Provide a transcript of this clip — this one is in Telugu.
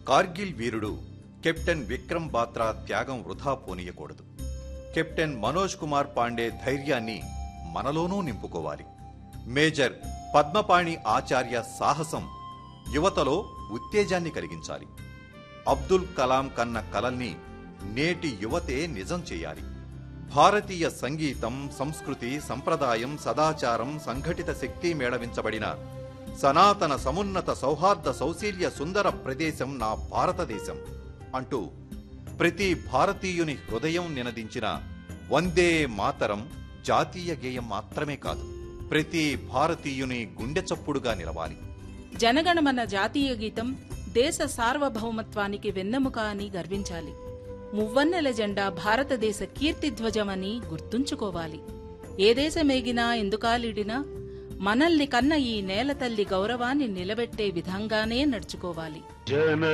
కార్గిల్ వీరుడు కెప్టెన్ విక్రమ్ బాత్రా త్యాగం వృధా పోనీయకూడదు కెప్టెన్ మనోజ్ కుమార్ పాండే ధైర్యాన్ని మనలోనూ నింపుకోవాలి మేజర్ పద్మపాణి ఆచార్య సాహసం యువతలో ఉత్తేజాన్ని కలిగించాలి అబ్దుల్ కలాం కన్న కలల్ని నేటి యువతే నిజం చేయాలి భారతీయ సంగీతం సంస్కృతి సంప్రదాయం సదాచారం సంఘటిత శక్తి మేళవించబడిన సనాతన సమున్నత సౌహార్ద సౌశీల్య సుందర ప్రదేశం నా భారతదేశం అంటూ ప్రతి భారతీయుని హృదయం నినదించిన వందే మాతరం జాతీయ గేయం మాత్రమే కాదు ప్రతి భారతీయుని గుండె చప్పుడుగా నిలవాలి జనగణమన జాతీయ గీతం దేశ సార్వభౌమత్వానికి వెన్నెముక అని గర్వించాలి మువ్వన్నెల జెండా భారతదేశ కీర్తిధ్వజమని గుర్తుంచుకోవాలి ఏ దేశమేగినా ఎందుకాలిడినా మనల్ని కన్న ఈ నేల తల్లి గౌరవాన్ని నిలబెట్టే విధంగానే నడుచుకోవాలి జన